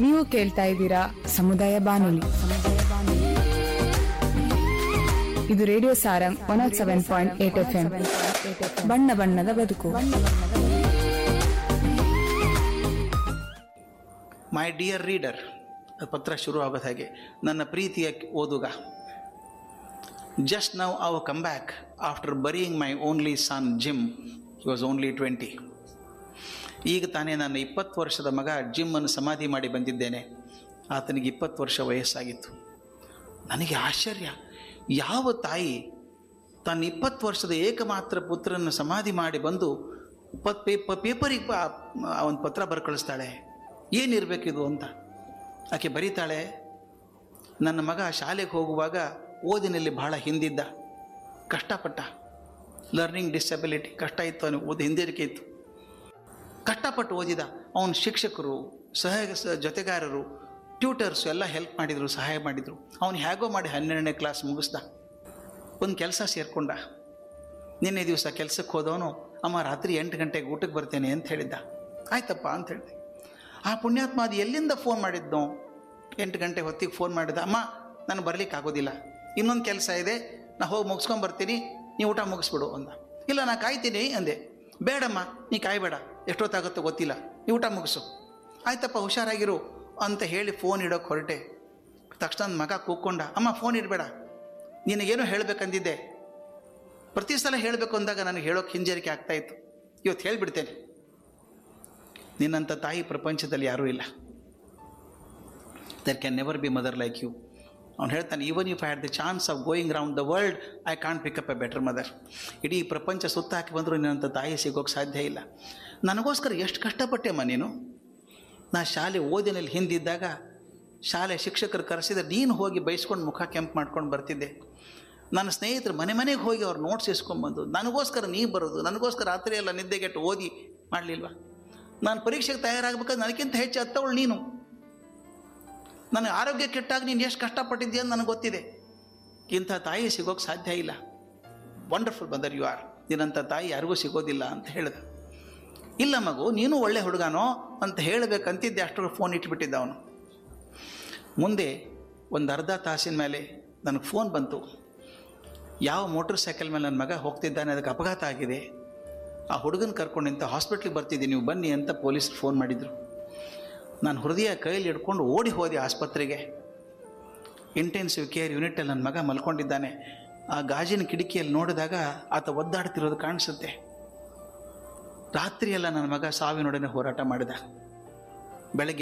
ನೀವು ಕೇಳ್ತಾ ಇದ್ದೀರಾ ಸಮುದಾಯ ಬಾನುಲಿ ಇದು radio Sarang one nought seven point eight F M ಬಣ್ಣ ಬಣ್ಣದ ಬದುಕು ಮೈ ಡಿಯರ್ ರೀಡರ್ ಪತ್ರ ಶುರು ಆಗೋದು ಹಾಗೆ ನನ್ನ ಪ್ರೀತಿಯ ಓದುಗ just now I've come back after burying my only son Jim he was only twenty ಈಗ ತಾನೇ ನನ್ನ ಇಪ್ಪತ್ತು ವರ್ಷದ ಮಗ ಜಿಮ್ಮನ್ನು ಸಮಾಧಿ ಮಾಡಿ ಬಂದಿದ್ದೇನೆ ಆತನಿಗೆ ಇಪ್ಪತ್ತು ವರ್ಷ ವಯಸ್ಸಾಗಿತ್ತು ನನಗೆ ಆಶ್ಚರ್ಯ ಯಾವ ತಾಯಿ ತನ್ನ ಇಪ್ಪತ್ತು ವರ್ಷದ ಏಕಮಾತ್ರ ಪುತ್ರನ ಸಮಾಧಿ ಮಾಡಿ ಬಂದು ಪ ಪೇಪ ಪೇಪರಿಗೆ ಒಂದು ಪತ್ರ ಬರ್ ಕಳಿಸ್ತಾಳೆ ಏನಿರಬೇಕಿದು ಅಂತ ಆಕೆ ಬರೀತಾಳೆ ನನ್ನ ಮಗ ಶಾಲೆಗೆ ಹೋಗುವಾಗ ಓದಿನಲ್ಲಿ ಬಹಳ ಹಿಂದಿದ್ದ ಕಷ್ಟಪಟ್ಟ ಲರ್ನಿಂಗ್ ಡಿಸಬಿಲಿಟಿ ಕಷ್ಟ ಇತ್ತು ಅವನಿಗೆ ಓದಿ ಹಿಂದಿರಿಕೆ ಇತ್ತು ಕಷ್ಟಪಟ್ಟು ಓದಿದ ಅವನ ಶಿಕ್ಷಕರು ಸಹ ಸ- ಜೊತೆಗಾರರು ಟ್ಯೂಟರ್ಸು ಎಲ್ಲ ಹೆಲ್ಪ್ ಮಾಡಿದರು ಸಹಾಯ ಮಾಡಿದರು ಅವನು ಹೇಗೋ ಮಾಡಿ ಹನ್ನೆರಡನೇ ಕ್ಲಾಸ್ ಮುಗಿಸ್ದ ಒಂದು ಕೆಲಸ ಸೇರಿಕೊಂಡ ನಿನ್ನೆ ದಿವಸ ಕೆಲಸಕ್ಕೆ ಹೋದವನು ಅಮ್ಮ ರಾತ್ರಿ ಎಂಟು ಗಂಟೆಗೆ ಊಟಕ್ಕೆ ಬರ್ತೇನೆ ಅಂತ ಹೇಳಿದ್ದ ಆಯ್ತಪ್ಪ ಅಂತ ಹೇಳಿದೆ ಆ ಪುಣ್ಯಾತ್ಮ ಅದು ಎಲ್ಲಿಂದ ಫೋನ್ ಮಾಡಿದ್ನೋ ಎಂಟು ಗಂಟೆ ಹೊತ್ತಿಗೆ ಫೋನ್ ಮಾಡಿದ ಅಮ್ಮ ನಾನು ಬರ್ಲಿಕ್ಕೆ ಆಗೋದಿಲ್ಲ ಇನ್ನೊಂದು ಕೆಲಸ ಇದೆ ನಾ ಹೋಗಿ ಮುಗಿಸ್ಕೊಂಡು ಬರ್ತೀನಿ ನೀವು ಊಟ ಮುಗಿಸ್ಬಿಡು ಅಂದ ಇಲ್ಲ ನಾ ಕಾಯ್ತೀನಿ ಅಂದೆ ಬೇಡಮ್ಮ ನೀ ಕಾಯ್ಬೇಡ ಎಷ್ಟೊತ್ತಾಗುತ್ತೋ ಗೊತ್ತಿಲ್ಲ ನೀವು ಊಟ ಮುಗಿಸು ಆಯ್ತಪ್ಪ ಹುಷಾರಾಗಿರು ಅಂತ ಹೇಳಿ ಫೋನ್ ಇಡೋಕೆ ಹೊರಟೆ ತಕ್ಷಣ ನನ್ನ ಮಗ ಕೂಕ್ಕೊಂಡ ಅಮ್ಮ ಫೋನ್ ಇಡಬೇಡ ನಿನಗೇನೋ ಹೇಳಬೇಕಂದಿದ್ದೆ ಪ್ರತಿ ಸಲ ಹೇಳಬೇಕು ಅಂದಾಗ ನನಗೆ ಹೇಳೋಕೆ ಹಿಂಜರಿಕೆ ಆಗ್ತಾ ಇತ್ತು ಇವತ್ತು ಹೇಳಿಬಿಡ್ತೇನೆ ನಿನ್ನಂಥ ತಾಯಿ ಪ್ರಪಂಚದಲ್ಲಿ ಯಾರೂ ಇಲ್ಲ there can never be mother like you ಅವ್ನು ಹೇಳ್ತಾನೆ even if I had the chance of going round the world I can't pick up a better mother ಇಡೀ ಪ್ರಪಂಚ ಸುತ್ತ ಹಾಕಿ ಬಂದರೂ ನಿನ್ನಂಥ ತಾಯಿ ಸಿಗೋಕ್ಕೆ ಸಾಧ್ಯ ಇಲ್ಲ ನನಗೋಸ್ಕರ ಎಷ್ಟು ಕಷ್ಟಪಟ್ಟೆಮ್ಮ ನೀನು ನಾ ಶಾಲೆ ಓದಿನಲ್ಲಿ ಹಿಂದಿದ್ದಾಗ ಶಾಲೆ ಶಿಕ್ಷಕರು ಕರೆಸಿದ್ರೆ ನೀನು ಹೋಗಿ ಬೈಸ್ಕೊಂಡು ಮುಖ ಕೆಂಪು ಮಾಡ್ಕೊಂಡು ಬರ್ತಿದ್ದೆ ನನ್ನ ಸ್ನೇಹಿತರು ಮನೆ ಮನೆಗೆ ಹೋಗಿ ಅವ್ರು ನೋಟ್ಸ್ ಇಸ್ಕೊಂಬಂದು ನನಗೋಸ್ಕರ ನೀ ಬರೋದು ನನಗೋಸ್ಕರ ರಾತ್ರಿ ಎಲ್ಲ ನಿದ್ದೆಗೆಟ್ಟು ಓದಿ ಮಾಡಲಿಲ್ವಾ ನಾನು ಪರೀಕ್ಷೆಗೆ ತಯಾರಾಗಬೇಕಾದ್ರೆ ನನಗಿಂತ ಹೆಚ್ಚು ಹತ್ತವಳು ನೀನು ನನಗೆ ಆರೋಗ್ಯ ಕೆಟ್ಟಾಗ ನೀನು ಎಷ್ಟು ಕಷ್ಟಪಟ್ಟಿದ್ದೀಯ ಅಂತ ನನಗೆ ಗೊತ್ತಿದೆ ಇಂಥ ತಾಯಿ ಸಿಗೋಕ್ಕೆ ಸಾಧ್ಯ ಇಲ್ಲ ವಂಡರ್ಫುಲ್ ಮದರ್ ಯು ಆರ್ ನಿನ್ನಂಥ ತಾಯಿ ಯಾರಿಗೂ ಸಿಗೋದಿಲ್ಲ ಅಂತ ಹೇಳಿದ ಇಲ್ಲ ಮಗು ನೀನು ಒಳ್ಳೆ ಹುಡುಗನೋ ಅಂತ ಹೇಳಬೇಕಂತಿದ್ದೆ ಅಷ್ಟರಲ್ಲಿ ಫೋನ್ ಇಟ್ಬಿಟ್ಟಿದ್ದ ಅವನು ಮುಂದೆ ಒಂದು ಅರ್ಧ ತಾಸಿನ ಮೇಲೆ ನನಗೆ ಫೋನ್ ಬಂತು ಯಾವ ಮೋಟ್ರ್ ಸೈಕಲ್ ಮೇಲೆ ನನ್ನ ಮಗ ಹೋಗ್ತಿದ್ದಾನೆ ಅದಕ್ಕೆ ಅಪಘಾತ ಆಗಿದೆ ಆ ಹುಡುಗನ ಕರ್ಕೊಂಡು ಇಂಥ ಹಾಸ್ಪಿಟ್ಲಿಗೆ ಬರ್ತಿದ್ದೀನಿ ನೀವು ಬನ್ನಿ ಅಂತ ಪೊಲೀಸರು ಫೋನ್ ಮಾಡಿದರು ನಾನು ಹೃದಯ ಕೈಯಲ್ಲಿ ಹಿಡ್ಕೊಂಡು ಓಡಿ ಹೋದೆ ಆಸ್ಪತ್ರೆಗೆ ಇಂಟೆನ್ಸಿವ್ ಕೇರ್ ಯೂನಿಟಲ್ಲಿ ನನ್ನ ಮಗ ಮಲ್ಕೊಂಡಿದ್ದಾನೆ ಆ ಗಾಜಿನ ಕಿಟಕಿಯಲ್ಲಿ ನೋಡಿದಾಗ ಆತ ಒದ್ದಾಡ್ತಿರೋದು ಕಾಣಿಸುತ್ತೆ ರಾತ್ರಿಯೆಲ್ಲ ನನ್ನ ಮಗ ಸಾವಿನೊಡನೆ ಹೋರಾಟ ಮಾಡಿದ ಬೆಳಗ್ಗೆ